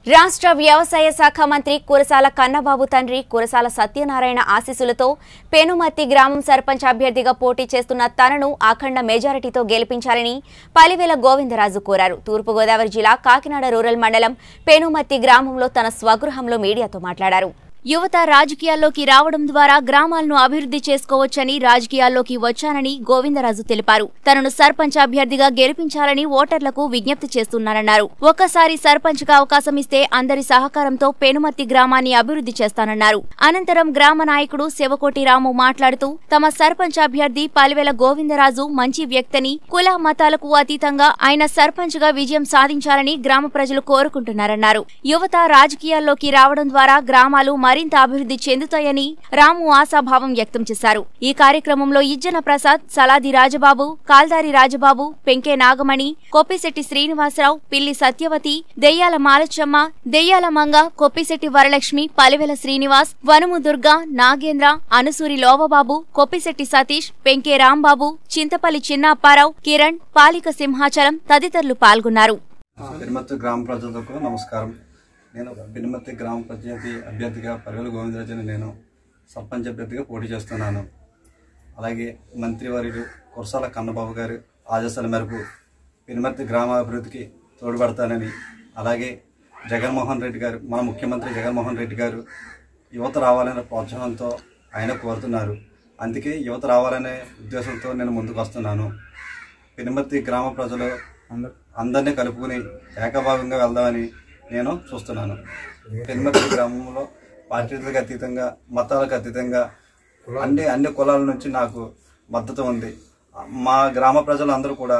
రాష్ట్ర వ్యవసాయ శాఖ మంత్రి కురసాల కన్నబాబు తండ్రి కురసాల సత్యనారాయణ ఆశీస్సులతో పెనుమత్తి గ్రామం సర్పంచ్ అభ్యర్థిగా పోటీ చేస్తున్న తనను అఖండ మెజారిటీతో గెలిపించాలని పలివేల గోవిందరాజు కోరారు తూర్పుగోదావరి జిల్లా కాకినాడ రూరల్ మండలం పెనుమత్తి గ్రామంలో తన స్వగృహంలో మీడియాతో మాట్లాడారు యువత రాజకీయాల్లోకి రావడం ద్వారా గ్రామాలను అభివృద్ధి చేసుకోవచ్చని రాజకీయాల్లోకి వచ్చానని గోవిందరాజు తెలిపారు తనను సర్పంచ్ అభ్యర్థిగా గెలిపించాలని ఓటర్లకు విజ్ఞప్తి చేస్తున్నారన్నారు ఒక్కసారి సర్పంచ్ గా అవకాశం ఇస్తే అందరి సహకారంతో పెనుమత్తి గ్రామాన్ని అభివృద్ధి చేస్తానన్నారు అనంతరం గ్రామ నాయకుడు శివకోటి రాము మాట్లాడుతూ తమ సర్పంచ్ అభ్యర్థి పలివెల గోవిందరాజు మంచి వ్యక్తిని కుల మతాలకు అతీతంగా ఆయన సర్పంచ్ గా విజయం సాధించాలని గ్రామ ప్రజలు కోరుకుంటున్నారన్నారు యువత రాజకీయాల్లోకి రావడం ద్వారా గ్రామాలు మరింత అభివృద్ధి చెందుతాయని రాము ఆశాభావం వ్యక్తం చేశారు ఈ కార్యక్రమంలో ఇజ్జన ప్రసాద్ సలాది రాజబాబు కాల్దారి రాజబాబు పెంకే నాగమణి కొప్పిశెట్టి శ్రీనివాసరావు పిల్లి సత్యవతి దెయ్యాల మాలచమ్మ దెయ్యాల మంగ కొప్పిశెట్టి వరలక్ష్మి పలివెల శ్రీనివాస్ వనుము దుర్గా నాగేంద్ర అనుసూరి లోవబాబు కొప్పిశెట్టి సతీష్ పెంకే రాంబాబు చింతపల్లి చిన్నప్పారావు కిరణ్ పాలిక సింహాచలం తదితరులు పాల్గొన్నారు పెనుమత్తి గ్రామ ప్రజలకు నమస్కారం నేను పెనుమత్తి గ్రామ పంచాయతీ అభ్యర్థిగా పరిగెల గోవిందరాజుని నేను సర్పంచ్ అభ్యర్థిగా పోటీ చేస్తున్నాను అలాగే మంత్రివర్యులు కురసాల కన్నబాబు గారి ఆదేశాల మేరకు పెనుమత్తి గ్రామాభివృద్ధికి తోడ్పడతానని అలాగే జగన్మోహన్ రెడ్డి గారు మన ముఖ్యమంత్రి జగన్మోహన్ రెడ్డి గారు యువత రావాలనే ప్రోత్సాహంతో ఆయన కోరుతున్నారు అందుకే యువత రావాలనే ఉద్దేశంతో నేను ముందుకు వస్తున్నాను పెనుమత్తి గ్రామ ప్రజలు అందరినీ కలుపుకుని ఏకభాగంగా వెళ్దామని నేను చూస్తున్నాను పెనుమర్తి గ్రామంలో పార్టీలకు అతీతంగా మతాలకు అతీతంగా అన్ని అన్ని కులాల నుంచి నాకు మద్దతు ఉంది మా గ్రామ ప్రజలందరూ కూడా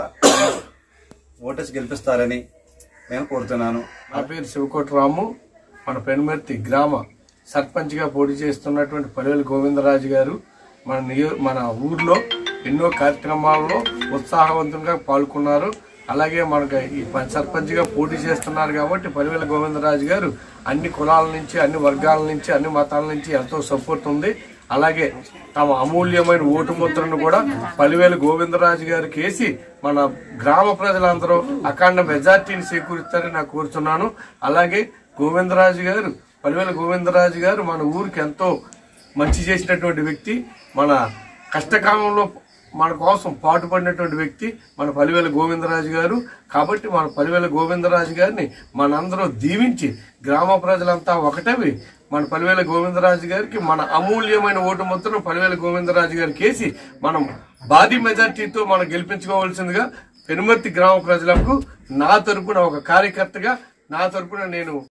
ఓటేసి గెలిపిస్తారని నేను కోరుతున్నాను నా పేరు శివకోటి రాము మన పెనుమర్తి గ్రామ సర్పంచ్గా పోటీ చేస్తున్నటువంటి పల్లెల గోవిందరాజు గారు మన నియో మన ఊర్లో ఎన్నో కార్యక్రమాల్లో ఉత్సాహవంతంగా పాల్గొన్నారు అలాగే మనకు ఈ ప- సర్పంచ్గా పోటీ చేస్తున్నారు కాబట్టి పల్లెల గోవిందరాజు గారు అన్ని కులాల నుంచి అన్ని వర్గాల నుంచి అన్ని మతాల నుంచి ఎంతో సపోర్ట్ ఉంది అలాగే తమ అమూల్యమైన ఓటు ముద్రను కూడా పలివేలు గోవిందరాజు గారికి వేసి మన గ్రామ ప్రజలందరూ అఖండ మెజార్టీని చేకూరుస్తారని నాకు కోరుతున్నాను అలాగే గోవిందరాజు గారు పలివేల గోవిందరాజు గారు మన ఊరికి ఎంతో మంచి చేసినటువంటి వ్యక్తి మన కష్టకాలంలో మన కోసం పాటుపడినటువంటి వ్యక్తి మన పలివేల గోవిందరాజు గారు కాబట్టి మన పలివేల గోవిందరాజు గారిని మనందరూ దీవించి గ్రామ ప్రజలంతా ఒకటవి మన పలివేల గోవిందరాజు గారికి మన అమూల్యమైన ఓటు మొత్తం పలివేల గోవిందరాజు గారికి వేసి మనం భారీ మెజార్టీతో మనం గెలిపించుకోవాల్సిందిగా పెనుమర్తి గ్రామ ప్రజలకు నా తరపున ఒక కార్యకర్తగా నా తరపున నేను